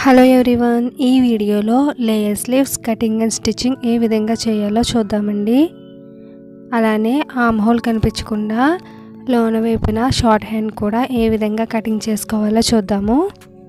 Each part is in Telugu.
హలో ఎవ్రీవన్ ఈ వీడియోలో layer sleeves cutting and stitching ఏ విధంగా చేయాలో చూద్దామండి అలానే ఆమ్ హోల్ కనిపించకుండా లోన వైపున షార్ట్ హ్యాండ్ కూడా ఏ విధంగా కటింగ్ చేసుకోవాలో చూద్దాము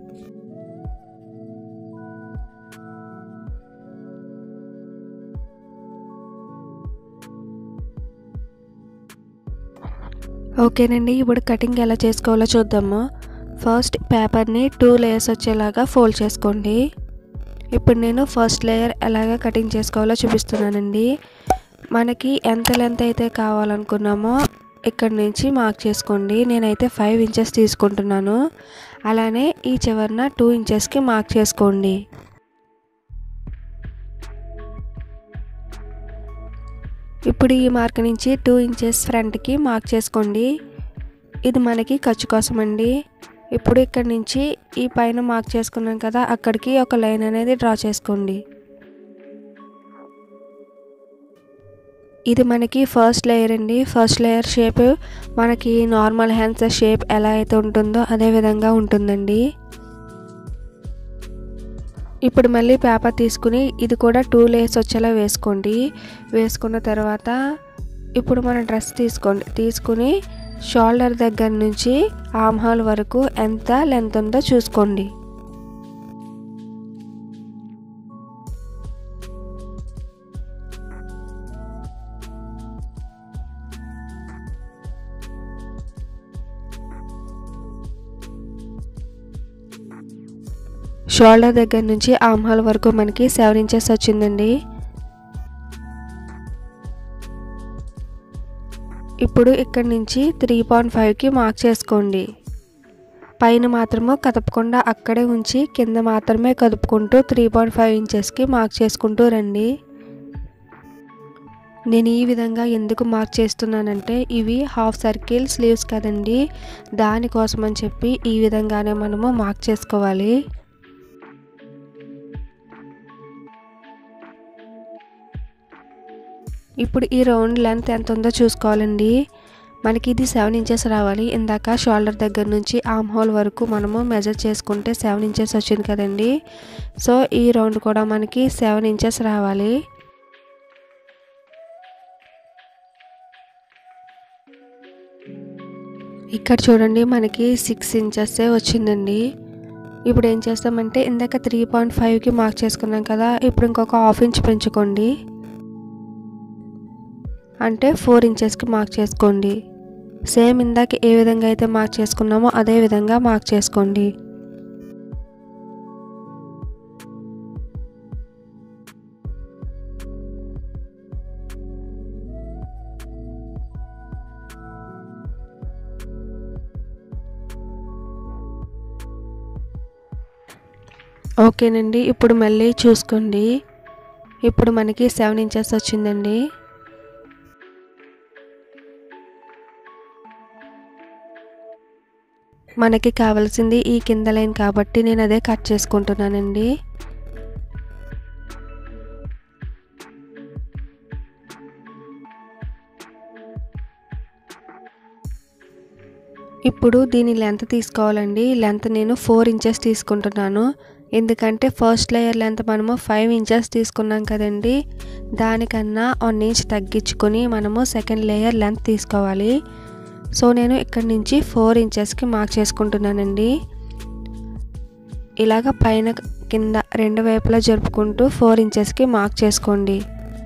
ఓకేనండి ఇప్పుడు కటింగ్ ఎలా చేసుకోవాలో చూద్దాము ఫస్ట్ పేపర్ని టూ లేయర్స్ వచ్చేలాగా ఫోల్డ్ చేసుకోండి ఇప్పుడు నేను ఫస్ట్ లేయర్ ఎలాగ కటింగ్ చేసుకోవాలో చూపిస్తున్నానండి మనకి ఎంత లెంత్ అయితే కావాలనుకున్నామో ఇక్కడ నుంచి మార్క్ చేసుకోండి నేనైతే ఫైవ్ ఇంచెస్ తీసుకుంటున్నాను అలానే ఈ చివరన టూ ఇంచెస్కి మార్క్ చేసుకోండి ఇప్పుడు ఈ మార్క్ నుంచి టూ ఇంచెస్ ఫ్రంట్కి మార్క్ చేసుకోండి ఇది మనకి ఖర్చు కోసం అండి ఇప్పుడు ఇక్కడ నుంచి ఈ పైన మార్క్ చేసుకున్నాం కదా అక్కడికి ఒక లైన్ అనేది డ్రా చేసుకోండి ఇది మనకి ఫస్ట్ లేయర్ అండి ఫస్ట్ లేయర్ షేప్ మనకి నార్మల్ హ్యాండ్స్ షేప్ ఎలా అయితే ఉంటుందో అదే విధంగా ఉంటుందండి ఇప్పుడు మళ్ళీ పేపర్ తీసుకుని ఇది కూడా టూ లేయర్స్ వచ్చేలా వేసుకోండి వేసుకున్న తర్వాత ఇప్పుడు మన డ్రెస్ తీసుకోండి తీసుకుని షోల్డర్ దగ్గర నుంచి ఆమ్ హాల్ వరకు ఎంత లెంత్ ఉందో చూసుకోండి షోల్డర్ దగ్గర నుంచి ఆమ్ హాల్ వరకు మనకి సెవెన్ ఇంచెస్ వచ్చిందండి ఇప్పుడు ఇక్కడ నుంచి త్రీ పాయింట్ ఫైవ్కి మార్క్ చేసుకోండి పైన మాత్రము కదపకుండా అక్కడే ఉంచి కింద మాత్రమే కదుపుకుంటూ త్రీ పాయింట్ ఫైవ్ ఇంచెస్కి మార్క్ చేసుకుంటూ రండి నేను ఈ విధంగా ఎందుకు మార్క్ చేస్తున్నానంటే ఇవి హాఫ్ సర్కిల్ స్లీవ్స్ కదండి దానికోసం అని చెప్పి ఈ విధంగానే మనము మార్క్ చేసుకోవాలి ఇప్పుడు ఈ రౌండ్ లెంత్ ఎంత ఉందో చూసుకోవాలండి మనకి ఇది సెవెన్ ఇంచెస్ రావాలి ఇందాక షోల్డర్ దగ్గర నుంచి ఆమ్ హోల్ వరకు మనము మెజర్ చేసుకుంటే సెవెన్ ఇంచెస్ వచ్చింది కదండి సో ఈ రౌండ్ కూడా మనకి సెవెన్ ఇంచెస్ రావాలి ఇక్కడ చూడండి మనకి సిక్స్ ఇంచెస్ వచ్చిందండి ఇప్పుడు ఏం చేస్తామంటే ఇందాక త్రీ పాయింట్ ఫైవ్కి మార్క్ చేసుకున్నాం కదా ఇప్పుడు ఇంకొక హాఫ్ ఇంచ్ పెంచుకోండి అంటే ఫోర్ ఇంచెస్కి మార్క్ చేసుకోండి సేమ్ ఇందాక ఏ విధంగా అయితే మార్క్ చేసుకున్నామో అదే విధంగా మార్క్ చేసుకోండి ఓకేనండి ఇప్పుడు మళ్ళీ చూసుకోండి ఇప్పుడు మనకి సెవెన్ ఇంచెస్ వచ్చిందండి మనకి కావాల్సింది ఈ కింద లైన్ కాబట్టి నేను అదే కట్ చేసుకుంటున్నానండి ఇప్పుడు దీని లెంత్ తీసుకోవాలండి లెంత్ నేను ఫోర్ ఇంచెస్ తీసుకుంటున్నాను ఎందుకంటే ఫస్ట్ లేయర్ లెంత్ మనము ఫైవ్ ఇంచెస్ తీసుకున్నాం కదండి దానికన్నా వన్ ఇంచ్ తగ్గించుకొని మనము సెకండ్ లేయర్ లెంత్ తీసుకోవాలి సో నేను ఇక్కడ నుంచి ఫోర్ ఇంచెస్కి మార్క్ చేసుకుంటున్నానండి ఇలాగ పైన కింద రెండు వైపులా జరుపుకుంటూ ఫోర్ ఇంచెస్కి మార్క్ చేసుకోండి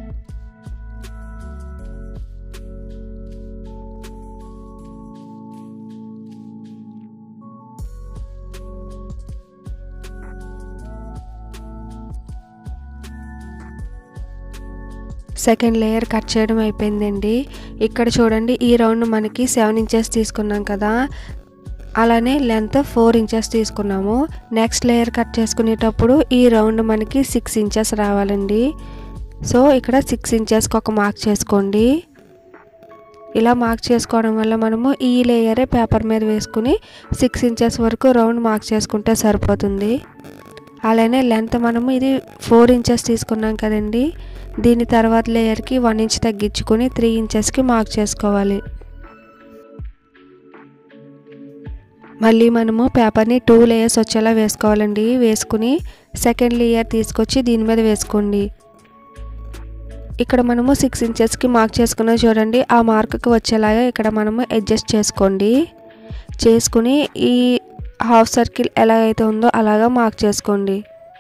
సెకండ్ లేయర్ కట్ చేయడం అయిపోయిందండి ఇక్కడ చూడండి ఈ రౌండ్ మనకి సెవెన్ ఇంచెస్ తీసుకున్నాం కదా అలానే లెంత్ ఫోర్ ఇంచెస్ తీసుకున్నాము నెక్స్ట్ లేయర్ కట్ చేసుకునేటప్పుడు ఈ రౌండ్ మనకి సిక్స్ ఇంచెస్ రావాలండి సో ఇక్కడ సిక్స్ ఇంచెస్కి ఒక మార్క్ చేసుకోండి ఇలా మార్క్ చేసుకోవడం వల్ల మనము ఈ లేయరే పేపర్ మీద వేసుకుని సిక్స్ ఇంచెస్ వరకు రౌండ్ మార్క్ చేసుకుంటే సరిపోతుంది అలానే లెంత్ మనము ఇది ఫోర్ ఇంచెస్ తీసుకున్నాం కదండి దీని తర్వాత లేయర్కి వన్ ఇంచ్ తగ్గించుకొని త్రీ ఇంచెస్కి మార్క్ చేసుకోవాలి మళ్ళీ మనము పేపర్ని టూ లేయర్స్ వచ్చేలా వేసుకోవాలండి వేసుకుని సెకండ్ లేయర్ తీసుకొచ్చి దీని మీద వేసుకోండి ఇక్కడ మనము సిక్స్ ఇంచెస్కి మార్క్ చేసుకున్న చూడండి ఆ మార్క్కి వచ్చేలాగా ఇక్కడ మనము అడ్జస్ట్ చేసుకోండి చేసుకుని ఈ హాఫ్ సర్కిల్ ఎలా అయితే ఉందో అలాగా మార్క్ చేసుకోండి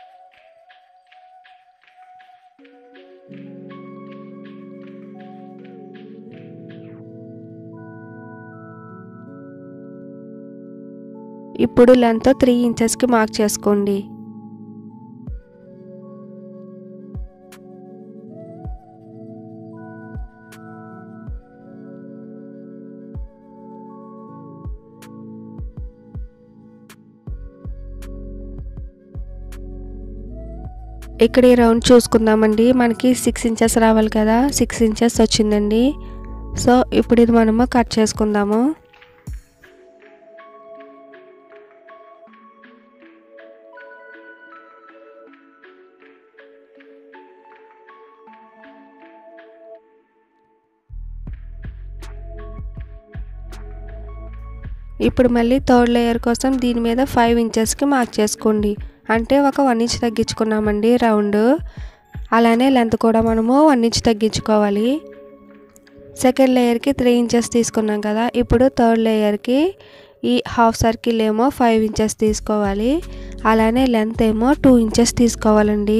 ఇప్పుడు లెంత్ త్రీ ఇంచెస్కి మార్క్ చేసుకోండి ఇక్కడ ఈ రౌండ్ చూసుకుందామండి మనకి సిక్స్ ఇంచెస్ రావాలి కదా సిక్స్ ఇంచెస్ వచ్చిందండి సో ఇప్పుడు ఇది మనము కట్ చేసుకుందాము ఇప్పుడు మళ్ళీ థర్డ్ లేయర్ కోసం దీని మీద ఫైవ్ ఇంచెస్కి మార్క్ చేసుకోండి అంటే ఒక వన్ ఇంచ్ తగ్గించుకున్నామండి రౌండ్ అలానే లెంత్ కూడా మనము వన్ ఇంచ్ తగ్గించుకోవాలి సెకండ్ లేయర్కి త్రీ ఇంచెస్ తీసుకున్నాం కదా ఇప్పుడు థర్డ్ లేయర్కి ఈ హాఫ్ సర్కిల్ ఏమో ఫైవ్ ఇంచెస్ తీసుకోవాలి అలానే లెంత్ ఏమో టూ ఇంచెస్ తీసుకోవాలండి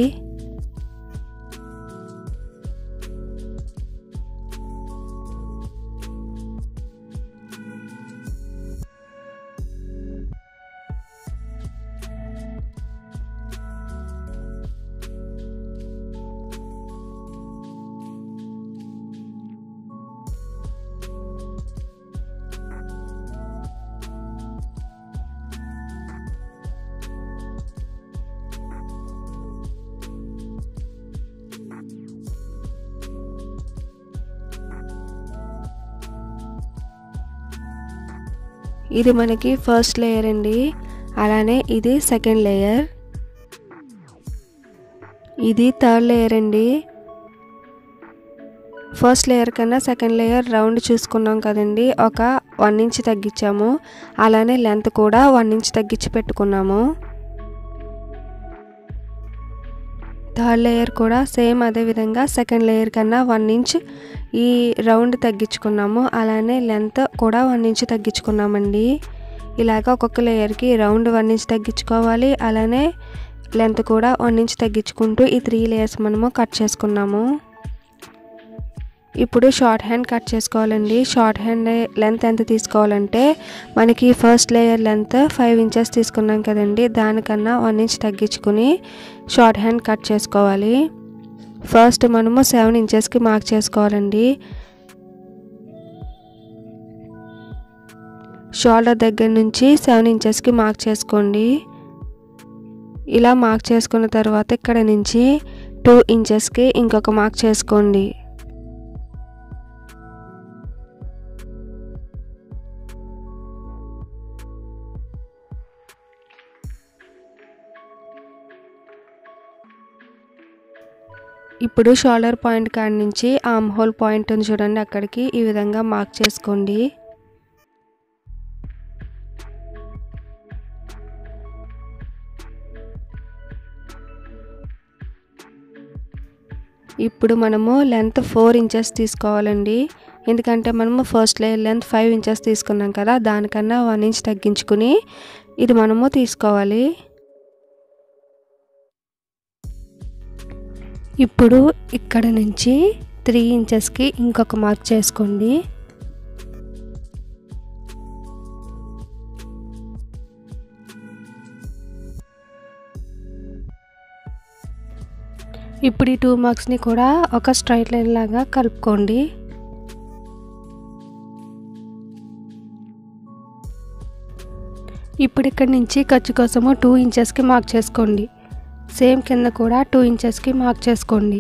ఇది మనకి ఫస్ట్ లేయర్ అండి అలానే ఇది సెకండ్ లేయర్ ఇది థర్డ్ లేయర్ అండి ఫస్ట్ లేయర్ కన్నా సెకండ్ లేయర్ రౌండ్ చూసుకున్నాం కదండి ఒక వన్ ఇంచ్ తగ్గించాము అలానే లెంత్ కూడా వన్ ఇంచ్ తగ్గించి పెట్టుకున్నాము థర్డ్ లేయర్ కూడా సేమ్ అదే విధంగా సెకండ్ లేయర్ కన్నా వన్ ఇంచ్ ఈ రౌండ్ తగ్గించుకున్నాము అలానే లెంత్ కూడా వన్ ఇంచ్ తగ్గించుకున్నామండి ఇలాగ ఒక్కొక్క లేయర్కి రౌండ్ వన్ ఇంచ్ తగ్గించుకోవాలి అలానే లెంత్ కూడా వన్ ఇంచ్ తగ్గించుకుంటూ ఈ త్రీ లేయర్స్ మనము కట్ చేసుకున్నాము ఇప్పుడు షార్ట్ హ్యాండ్ కట్ చేసుకోవాలండి షార్ట్ హ్యాండ్ లెంత్ ఎంత తీసుకోవాలంటే మనకి first layer length five inches తీసుకున్నాం కదండి దానికన్నా వన్ ఇంచ్ తగ్గించుకుని షార్ట్ హ్యాండ్ కట్ చేసుకోవాలి ఫస్ట్ మనము సెవెన్ ఇంచెస్కి మార్క్ చేసుకోవాలండి షోల్డర్ దగ్గర నుంచి సెవెన్ ఇంచెస్కి మార్క్ చేసుకోండి ఇలా మార్క్ చేసుకున్న తర్వాత ఇక్కడ నుంచి టూ ఇంచెస్కి ఇంకొక మార్క్ చేసుకోండి ఇప్పుడు షోల్డర్ పాయింట్ కాడి నుంచి ఆమ్ హోల్ పాయింట్ చూడండి అక్కడికి ఈ విధంగా మార్క్ చేసుకోండి ఇప్పుడు మనము లెంత్ ఫోర్ ఇంచెస్ తీసుకోవాలండి ఎందుకంటే మనము first layer length five inches తీసుకున్నాం కదా దానికన్నా వన్ ఇంచ్ తగ్గించుకుని ఇది మనము తీసుకోవాలి ఇప్పుడు ఇక్కడ నుంచి త్రీ ఇంచెస్కి ఇంకొక మార్క్ చేసుకోండి ఇప్పుడు ఈ టూ మార్క్స్ని కూడా ఒక స్ట్రైట్ లైన్ లాగా కలుపుకోండి ఇప్పుడు ఇక్కడ నుంచి ఖర్చు కోసము టూ ఇంచెస్కి మార్క్ చేసుకోండి సేమ్ కింద కూడా టూ ఇంచెస్కి మార్క్ చేసుకోండి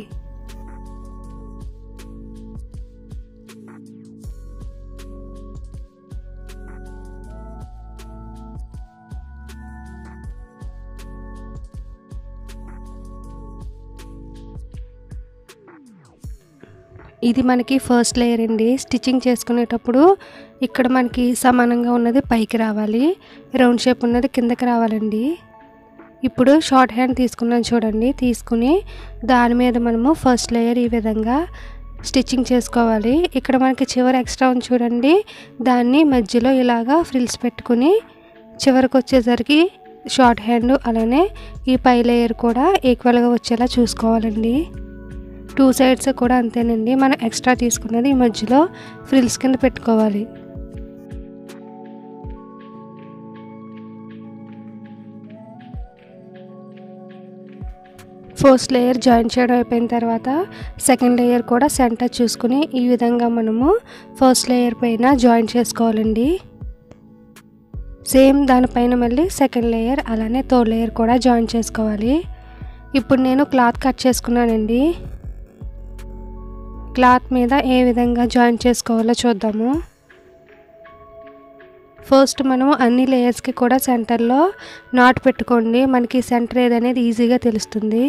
ఇది మనకి ఫస్ట్ లేయర్ అండి స్టిచ్చింగ్ చేసుకునేటప్పుడు ఇక్కడ మనకి సమానంగా ఉన్నది పైకి రావాలి రౌండ్ షేప్ ఉన్నది కిందకి రావాలండి ఇప్పుడు షార్ట్ హ్యాండ్ తీసుకున్నాను చూడండి తీసుకుని దాని మీద మనము ఫస్ట్ లేయర్ ఈ విధంగా స్టిచ్చింగ్ చేసుకోవాలి ఇక్కడ మనకి చివరి ఎక్స్ట్రా ఉంది చూడండి దాన్ని మధ్యలో ఇలాగా ఫ్రిల్స్ పెట్టుకుని చివరికి వచ్చేసరికి షార్ట్ హ్యాండ్ అలానే ఈ పై లేయర్ కూడా ఈక్వల్గా వచ్చేలా చూసుకోవాలండి టూ సైడ్స్ కూడా అంతేనండి మనం ఎక్స్ట్రా తీసుకున్నది ఈ మధ్యలో ఫ్రిల్స్ కింద పెట్టుకోవాలి ఫస్ట్ లేయర్ జాయిన్ చేయడం అయిపోయిన తర్వాత సెకండ్ లేయర్ కూడా సెంటర్ చూసుకుని ఈ విధంగా మనము ఫస్ట్ లేయర్ పైన జాయిన్ చేసుకోవాలండి సేమ్ దానిపైన మళ్ళీ సెకండ్ లేయర్ అలానే థర్డ్ లేయర్ కూడా జాయిన్ చేసుకోవాలి ఇప్పుడు నేను క్లాత్ కట్ చేసుకున్నానండి క్లాత్ మీద ఏ విధంగా జాయిన్ చేసుకోవాలో చూద్దాము ఫస్ట్ మనము అన్ని లేయర్స్కి కూడా సెంటర్లో నాట్ పెట్టుకోండి మనకి సెంటర్ ఏదనేది ఈజీగా తెలుస్తుంది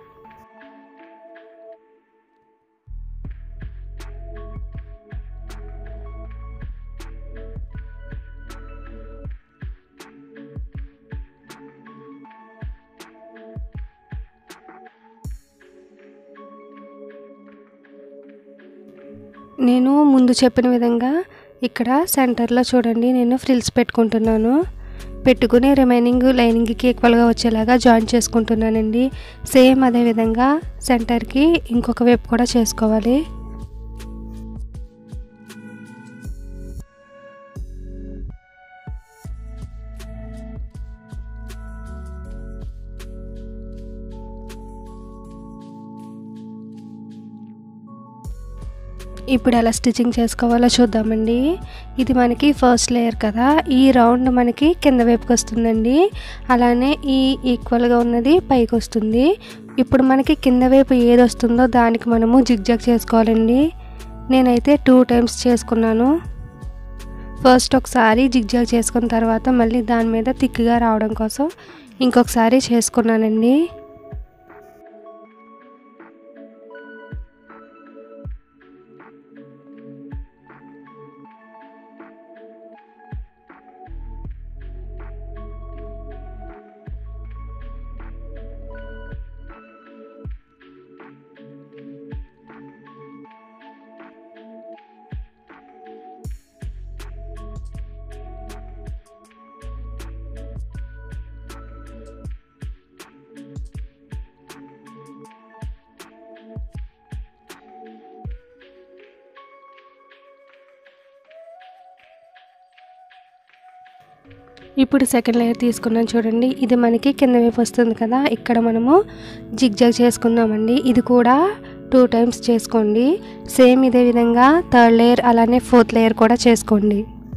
నేను ముందు చెప్పిన విధంగా ఇక్కడ సెంటర్లో చూడండి నేను ఫ్రిల్స్ పెట్టుకుంటున్నాను పెట్టుకుని రిమైనింగ్ లైనింగ్కి ఈక్వల్గా వచ్చేలాగా జాయిన్ చేసుకుంటున్నానండి సేమ్ అదే విధంగా సెంటర్కి ఇంకొక వైపు కూడా చేసుకోవాలి ఇప్పుడు ఎలా స్టిచ్చింగ్ చేసుకోవాలో చూద్దామండి ఇది మనకి ఫస్ట్ లేయర్ కదా ఈ రౌండ్ మనకి కింద వైపుకి వస్తుందండి అలానే ఈ ఈక్వల్గా ఉన్నది పైకి వస్తుంది ఇప్పుడు మనకి కింద వైపు ఏది వస్తుందో దానికి మనము జిగ్జాగ్ చేసుకోవాలండి నేనైతే టూ టైమ్స్ చేసుకున్నాను ఫస్ట్ ఒకసారి జిగ్జాగ్ చేసుకున్న తర్వాత మళ్ళీ దాని మీద థిక్గా రావడం కోసం ఇంకొకసారి చేసుకున్నానండి ఇప్పుడు సెకండ్ లేయర్ తీసుకున్నాం చూడండి ఇది మనకి కింద వైపు వస్తుంది కదా ఇక్కడ మనము జిగ్జాగ్ చేసుకున్నామండి ఇది కూడా టూ టైమ్స్ చేసుకోండి సేమ్ ఇదే విధంగా థర్డ్ లేయర్ అలానే ఫోర్త్ లేయర్ కూడా చేసుకోండి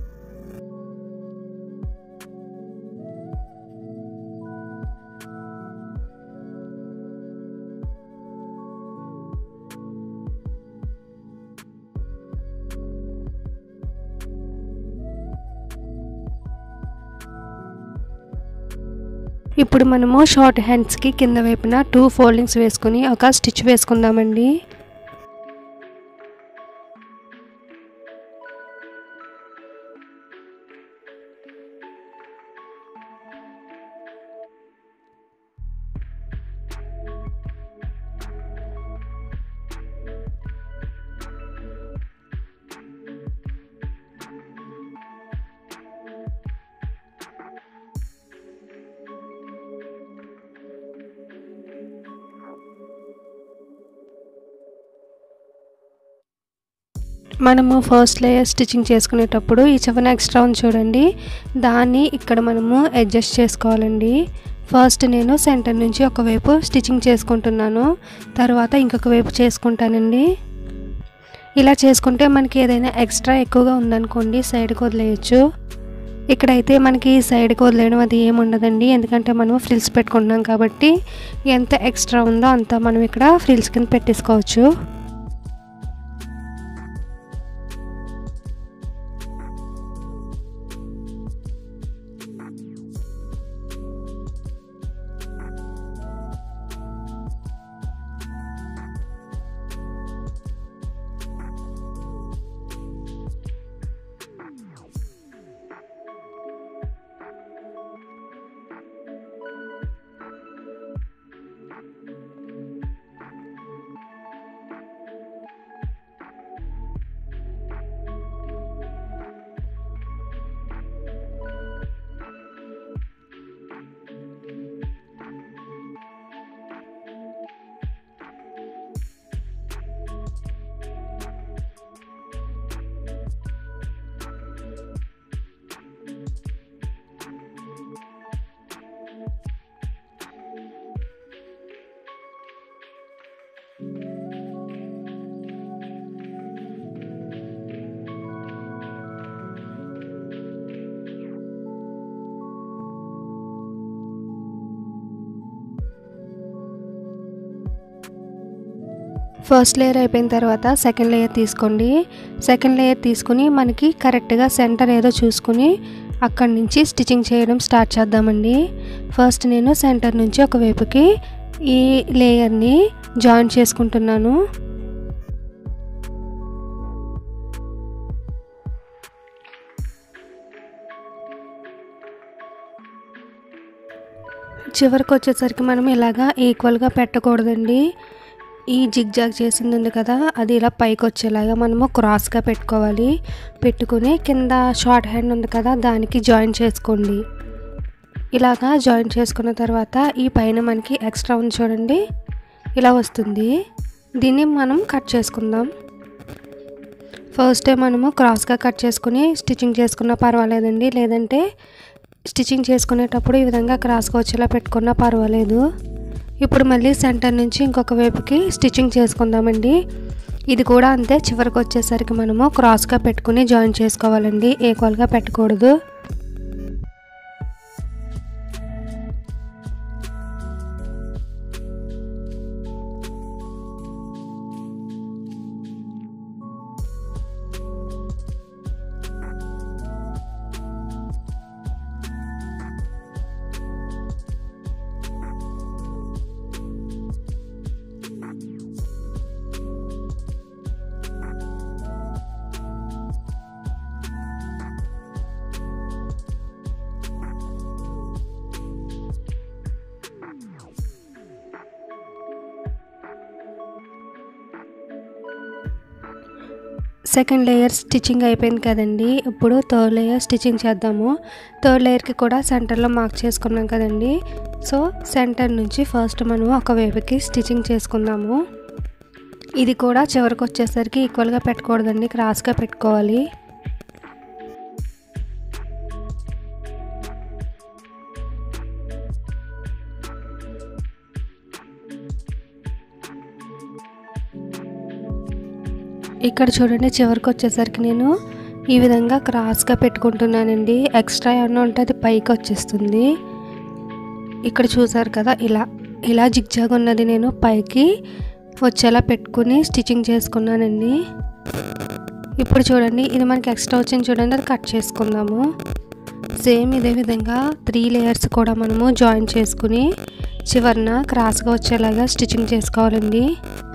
ఇప్పుడు మనము షార్ట్ హ్యాండ్స్కి కింద వైపున టూ ఫోల్డింగ్స్ వేసుకుని ఒక స్టిచ్ వేసుకుందామండి మనము ఫస్ట్ లేయర్ స్టిచ్చింగ్ చేసుకునేటప్పుడు ఈ చివన ఎక్స్ట్రా ఉంది చూడండి దాన్ని ఇక్కడ మనము అడ్జస్ట్ చేసుకోవాలండి ఫస్ట్ నేను సెంటర్ నుంచి ఒకవైపు స్టిచ్చింగ్ చేసుకుంటున్నాను తర్వాత ఇంకొక వైపు చేసుకుంటానండి ఇలా చేసుకుంటే మనకి ఏదైనా ఎక్స్ట్రా ఎక్కువగా ఉందనుకోండి సైడ్కి వదిలేయచ్చు ఇక్కడైతే మనకి సైడ్కి వదిలేయడం అది ఏమి ఉండదండి ఎందుకంటే మనం ఫ్రిల్స్ పెట్టుకుంటున్నాం కాబట్టి ఎంత ఎక్స్ట్రా ఉందో అంత మనం ఇక్కడ ఫ్రిల్స్ కింద పెట్టేసుకోవచ్చు ఫస్ట్ లేయర్ అయిపోయిన తర్వాత సెకండ్ లేయర్ తీసుకోండి సెకండ్ లేయర్ తీసుకుని మనకి కరెక్ట్గా సెంటర్ ఏదో చూసుకుని అక్కడి నుంచి స్టిచ్చింగ్ చేయడం స్టార్ట్ చేద్దామండి ఫస్ట్ నేను సెంటర్ నుంచి ఒకవైపుకి ఈ లేయర్ని జాయిన్ చేసుకుంటున్నాను చివరికి వచ్చేసరికి మనం ఇలాగా ఈక్వల్గా పెట్టకూడదండి ఈ జిగ్జాగ్ చేసింది ఉంది కదా అది ఇలా పైకి వచ్చేలాగా మనము క్రాస్గా పెట్టుకోవాలి పెట్టుకుని కింద షార్ట్ హ్యాండ్ ఉంది కదా దానికి జాయిన్ చేసుకోండి ఇలాగా జాయిన్ చేసుకున్న తర్వాత ఈ పైన మనకి ఎక్స్ట్రా ఉంది చూడండి ఇలా వస్తుంది దీన్ని మనం కట్ చేసుకుందాం ఫస్ట్ మనము క్రాస్గా కట్ చేసుకుని స్టిచ్చింగ్ చేసుకున్నా పర్వాలేదండి లేదంటే స్టిచ్చింగ్ చేసుకునేటప్పుడు ఈ విధంగా క్రాస్గా వచ్చేలా పెట్టుకున్నా పర్వాలేదు ఇప్పుడు మళ్ళీ సెంటర్ నుంచి ఇంకొక వైపుకి స్టిచ్చింగ్ చేసుకుందామండి ఇది కూడా అంతే చివరికి వచ్చేసరికి మనము క్రాస్గా పెట్టుకుని జాయిన్ చేసుకోవాలండి ఈక్వల్గా పెట్టకూడదు సెకండ్ లేయర్ స్టిచ్చింగ్ అయిపోయింది కదండి ఇప్పుడు థర్డ్ లేయర్ స్టిచ్చింగ్ చేద్దాము థర్డ్ లేయర్కి కూడా సెంటర్లో మార్క్ చేసుకున్నాం కదండి సో సెంటర్ నుంచి ఫస్ట్ మనము ఒక వైపుకి స్టిచ్చింగ్ చేసుకుందాము ఇది కూడా చివరికి వచ్చేసరికి ఈక్వల్గా పెట్టకూడదండి క్రాస్గా పెట్టుకోవాలి ఇక్కడ చూడండి చివరికి వచ్చేసరికి నేను ఈ విధంగా క్రాస్గా పెట్టుకుంటున్నానండి ఎక్స్ట్రా ఏమన్నా ఉంటే అది పైకి వచ్చేస్తుంది ఇక్కడ చూసారు కదా ఇలా ఇలా జిగ్జాగ్ ఉన్నది నేను పైకి వచ్చేలా పెట్టుకుని స్టిచ్చింగ్ చేసుకున్నానండి ఇప్పుడు చూడండి ఇది మనకి ఎక్స్ట్రా వచ్చింది చూడండి అది కట్ చేసుకుందాము సేమ్ ఇదే విధంగా త్రీ లేయర్స్ కూడా మనము జాయిన్ చేసుకుని చివరిన క్రాస్గా వచ్చేలాగా స్టిచ్చింగ్ చేసుకోవాలండి